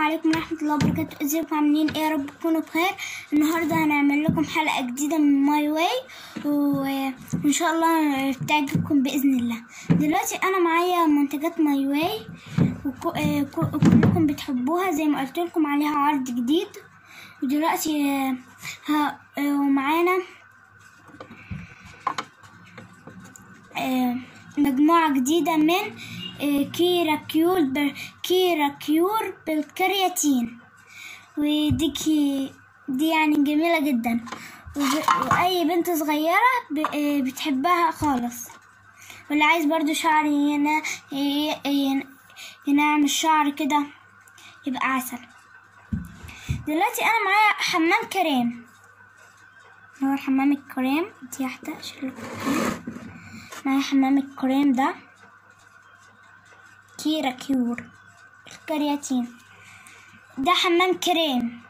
عليكم ورحمة الله وبركاته ازيكم عاملين ايه يا رب تكونوا بخير النهاردة هنعمل لكم حلقة جديدة من ماي واي وان شاء الله تعجبكم بإذن الله دلوقتي انا معايا منتجات ماي واي وكلكم بتحبوها زي ما قلت لكم عليها عرض جديد ودلوقتي آه، ها آه، ومعانا آه، مجموعة جديدة من آه، كيرا كيور بر كيرا كيور بالكرياتين ودي كي دي يعني جميلة جدا وب- وأي بنت صغيرة ب- آه، بتحبها خالص واللي عايز برضو شعر ينا ي- ين- ينعم الشعر كده يبقى عسل دلوقتي أنا معايا حمام كريم هو حمام الكريم دي واحدة أشيل معايا حمام الكريم ده كيرا كيور الكرياتين ده حمام كريم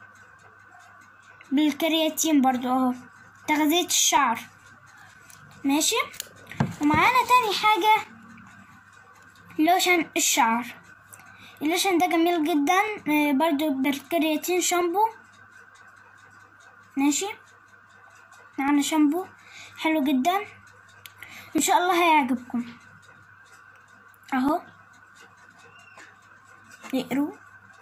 بالكرياتين برضو اهو تغذية الشعر ماشي ومعانا تاني حاجة لوشن الشعر اللوشن ده جميل جدا آه، برضو بالكرياتين شامبو ماشي معانا شامبو حلو جدا ان شاء الله هيعجبكم اهو اقروا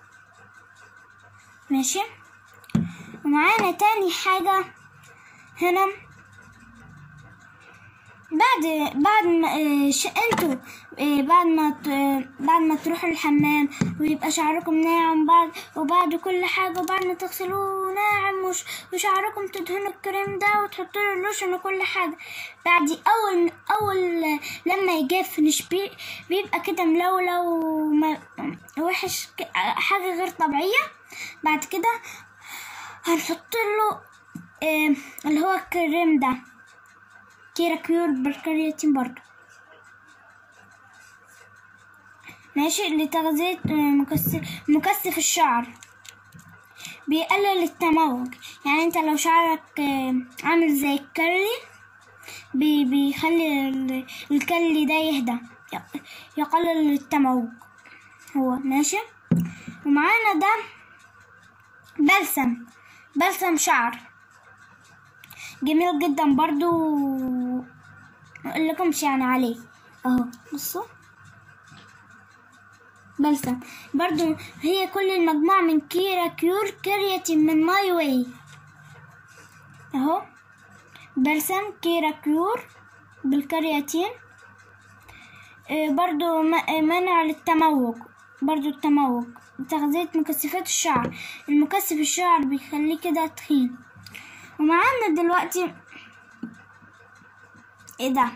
ماشي ومعانا تاني حاجة هنا بعد بعد ما آه، ش... انتوا آه، بعد ما ت... آه، بعد ما تروحوا الحمام ويبقى شعركم ناعم بعد وبعد كل حاجة وبعد ما تغسلوه ناعم وش... وشعركم تدهنوا الكريم ده وتحطوا له اللوشن وكل حاجة بعد أول أول لما يجف مش بي... بيبقى كده ملولو وما... وحش ك... حاجة غير طبيعية بعد كده هنحط له آه، اللي هو الكريم ده كيرا كيور بالكرياتين برضو ماشي لتغذية آه، مكثف مكثف الشعر بيقلل التموج يعني انت لو شعرك آه، عامل زي الكرلي بي بيخلي ال- الكرلي ده يهدى ي- يقلل التموج هو ماشي ومعانا ده بلسم بلسم شعر جميل جدا برضو اقول لكمش يعني عليه اهو بصوا بلسم برضو هي كل المجموعة من كيرا كيور كرياتين من ماي واي اهو بلسم كيرا كيور بالكرياتين آه، برضو م- آه، منع للتموج برضو التموج تغذية مكثفات الشعر المكثف الشعر بيخليه كده تخين ومعانا دلوقتي ايه ده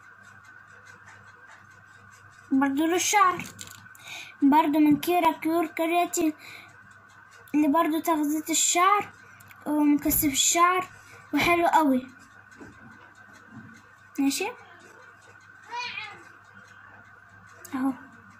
برضو للشعر برضو من كيرا كيور كرياتين اللي برضو تغذية الشعر ومكثف الشعر وحلو قوي ماشي اهو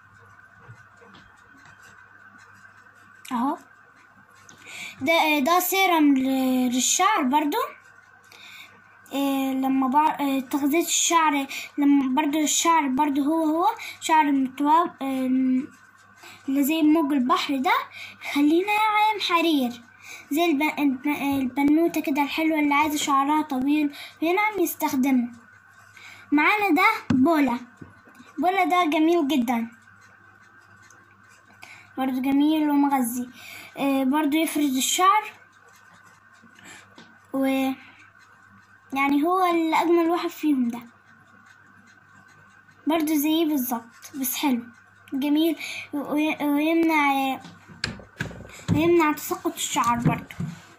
اهو ده ده سيرم ل- للشعر برضو إيه لما بع... إيه تغذية الشعر لما برضو الشعر برضو هو هو شعر متواب إيه اللي زي موج البحر ده خلينا ناعم حرير زي الب... الب... البنوتة كده الحلوة اللي عايزة شعرها طويل وينعم يستخدمه معانا ده بولا بولا ده جميل جدا برضو جميل ومغذي آه، برضو يفرد الشعر و يعني هو الأجمل واحد فيهم ده برضو زيه بالظبط بس حلو جميل وي- ويمنع ويمنع تساقط الشعر برضو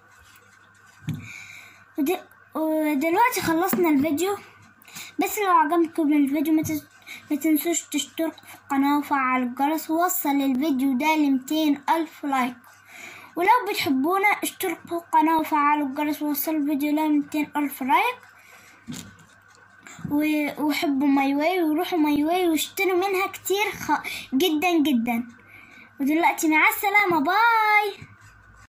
ود- ودلوقتي خلصنا الفيديو بس لو عجبكم الفيديو ما تس- ما تنسوش تشتركوا في القناة وفعلوا الجرس ووصل الفيديو ده لمتين ألف لايك ولو بتحبونا اشتركوا في القناة وفعلوا الجرس ووصلوا الفيديو لمتين ألف لايك و- وحبوا ماي واي وروحوا ماي واي واشتروا منها كتير خ... جدا جدا ودلوقتي مع السلامة باي